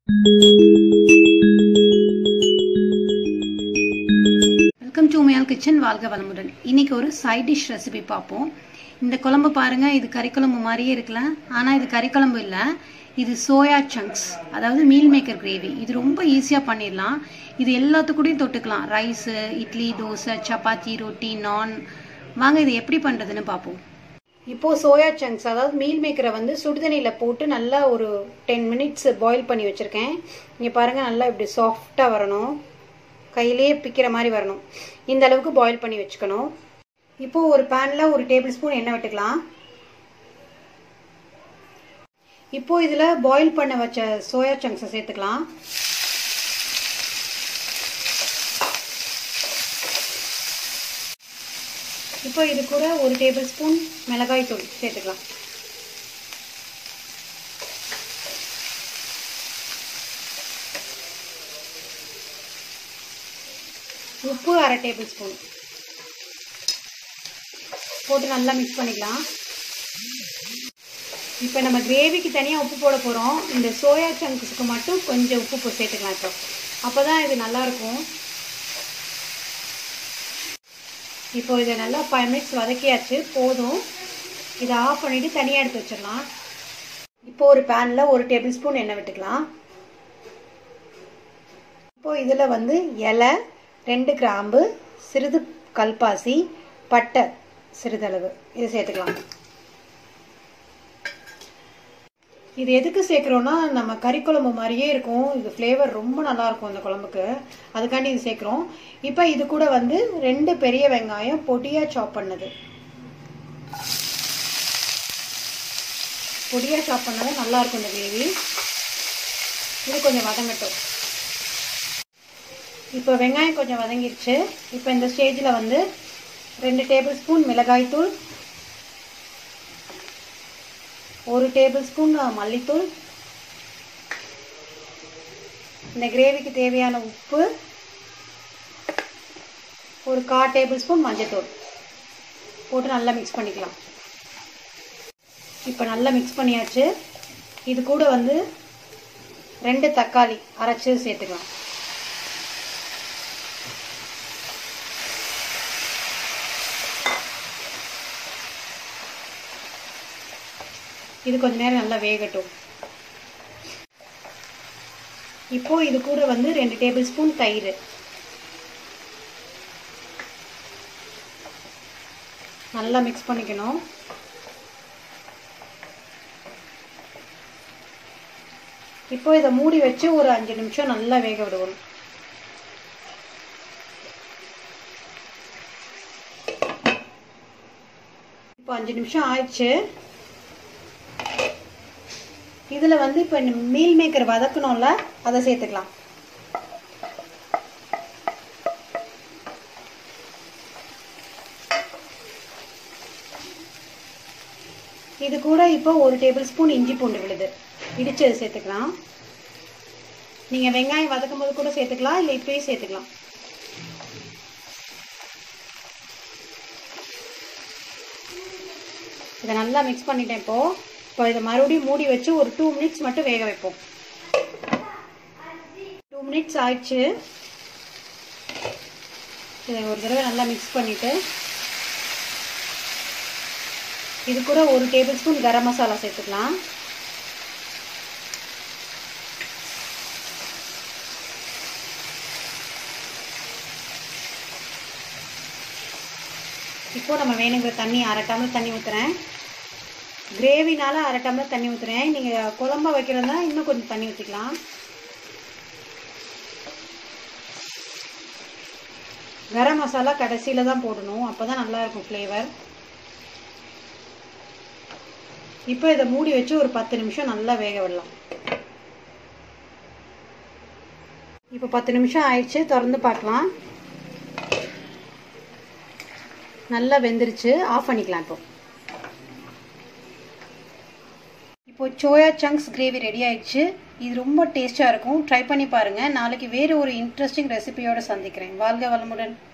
welcome to உமையால் kitchen வாழ்க வளமுடன் இன்னைக்கு ஒரு சைட் டிஷ் ரெசிபி பார்ப்போம் இந்த குழம்பு பாருங்க இது கறிக்குழம்பு மாதிரியே இருக்குல்ல ஆனால் இது கறிக்குழம்பு இல்லை இது சோயா சங்க்ஸ் அதாவது மீல் மேக்கர் கிரேவி இது ரொம்ப ஈஸியாக பண்ணிடலாம் இது எல்லாத்துக்கூடயும் தொட்டுக்கலாம் ரைஸு இட்லி தோசை சப்பாத்தி ரொட்டி நான் வாங்க இது எப்படி பண்ணுறதுன்னு பார்ப்போம் இப்போது சோயா சங்க்ஸ் அதாவது மீல் மேக்கரை வந்து சுடுதண்ணியில் போட்டு நல்லா ஒரு டென் மினிட்ஸ் பாயில் பண்ணி வச்சுருக்கேன் இங்கே பாருங்கள் நல்லா இப்படி சாஃப்டாக வரணும் கையிலேயே பிக்கிற மாதிரி வரணும் இந்த அளவுக்கு பாயில் பண்ணி வச்சுக்கணும் இப்போது ஒரு பேனில் ஒரு டேபிள் ஸ்பூன் எண்ணெய் விட்டுக்கலாம் இப்போது இதில் பாயில் பண்ண வச்ச சோயா சங்க்ஸை சேர்த்துக்கலாம் இப்போ இது கூட ஒரு டேபிள் ஸ்பூன் மிளகாய் தூள் சேர்த்துக்கலாம் உப்பு அரை டேபிள் ஸ்பூன் போட்டு நல்லா மிக்ஸ் பண்ணிக்கலாம் இப்போ நம்ம கிரேவிக்கு தனியாக உப்பு போட போகிறோம் இந்த சோயா சங்க்ஸுக்கு மட்டும் கொஞ்சம் உப்பு போ சேர்த்துக்கலாம் இப்போ அப்போ தான் இது நல்லாயிருக்கும் இப்போ இதை நல்லா ஃபைவ் மினிட்ஸ் வதக்கியாச்சு போதும் இதை ஆஃப் பண்ணிவிட்டு தனியாக எடுத்து வச்சிடலாம் இப்போ ஒரு பேனில் ஒரு டேபிள் ஸ்பூன் எண்ணெய் விட்டுக்கலாம் இப்போ இதில் வந்து இலை ரெண்டு கிராம்பு சிறிது கல்பாசி பட்டை சிறிதளவு இது சேர்த்துக்கலாம் இது எதுக்கு சேர்க்குறோன்னா நம்ம கறி குழம்பு மாதிரியே இருக்கும் இது ஃப்ளேவர் ரொம்ப நல்லாயிருக்கும் இந்த குழம்புக்கு அதுக்காண்டி இது சேர்க்குறோம் இப்போ இது கூட வந்து ரெண்டு பெரிய வெங்காயம் பொடியாக சாப் பண்ணது பொடியாக சாப் பண்ணாலும் நல்லாயிருக்கும் இந்த கிரேவி இது கொஞ்சம் வதங்கட்டும் இப்போ வெங்காயம் கொஞ்சம் வதங்கிருச்சு இப்போ இந்த ஸ்டேஜில் வந்து ரெண்டு டேபிள் ஸ்பூன் மிளகாய்த்தூள் ஒரு டேபிள் ஸ்பூன் மல்லித்தூள் இந்த கிரேவிக்கு தேவையான உப்பு ஒரு கா டேபிள் ஸ்பூன் மஞ்சத்தூள் போட்டு நல்லா மிக்ஸ் பண்ணிக்கலாம் இப்போ நல்லா மிக்ஸ் பண்ணியாச்சு இது கூட வந்து ரெண்டு தக்காளி அரைச்சி சேர்த்துக்கலாம் இது கொஞ்ச நேரம் நல்லா வேகட்டும் இப்போ இது கூட வந்து ரெண்டு டேபிள் ஸ்பூன் தயிர் நல்லா மிக்ஸ் பண்ணிக்கணும் இப்போ இதை மூடி வச்சு ஒரு அஞ்சு நிமிஷம் நல்லா வேக விடுவோம் இப்போ அஞ்சு நிமிஷம் ஆயிடுச்சு இதில் வந்து இப்போ மீல் மேக்கர் வதக்கணும்ல அதை சேர்த்துக்கலாம் இது கூட இப்போ ஒரு டேபிள் ஸ்பூன் இஞ்சி பூண்டு விழுது இடிச்சு அதை சேர்த்துக்கலாம் நீங்கள் வெங்காயம் வதக்கும் போது கூட சேர்த்துக்கலாம் இல்லை இப்பயே சேர்த்துக்கலாம் இதை நல்லா மிக்ஸ் பண்ணிட்டேன் இப்போது இப்போ இதை மறுபடியும் மூடி வச்சு ஒரு டூ மினிட்ஸ் மட்டும் வேக வைப்போம் டூ மினிட்ஸ் ஆயிடுச்சு இதை ஒரு தடவை நல்லா மிக்ஸ் பண்ணிவிட்டு இது கூட ஒரு டேபிள் ஸ்பூன் கரம் மசாலா சேர்த்துக்கலாம் இப்போ நம்ம வேணுங்கிற தண்ணி அரை டம்ளர் தண்ணி ஊற்றுறேன் கிரேவினால அரை டம்ளர் தண்ணி ஊற்றுறேன் நீங்கள் குழம்பா வைக்கிறதா இன்னும் கொஞ்சம் தண்ணி ஊற்றிக்கலாம் கரம் மசாலா கடைசியில் தான் போடணும் அப்போ தான் நல்லாயிருக்கும் ஃப்ளேவர் இப்போ இதை மூடி வச்சு ஒரு பத்து நிமிஷம் நல்லா வேக விடலாம் இப்போ பத்து நிமிஷம் ஆயிடுச்சு திறந்து பார்க்கலாம் நல்லா வெந்துருச்சு ஆஃப் பண்ணிக்கலாம் இப்போ இப்போ சோயா சங்க்ஸ் கிரேவி ரெடி ஆயிடுச்சு இது ரொம்ப டேஸ்ட்டாக இருக்கும் ட்ரை பண்ணி பாருங்கள் நாளைக்கு வேறு ஒரு இன்ட்ரெஸ்டிங் ரெசிபியோடு சந்திக்கிறேன் வாழ்க வளமுடன்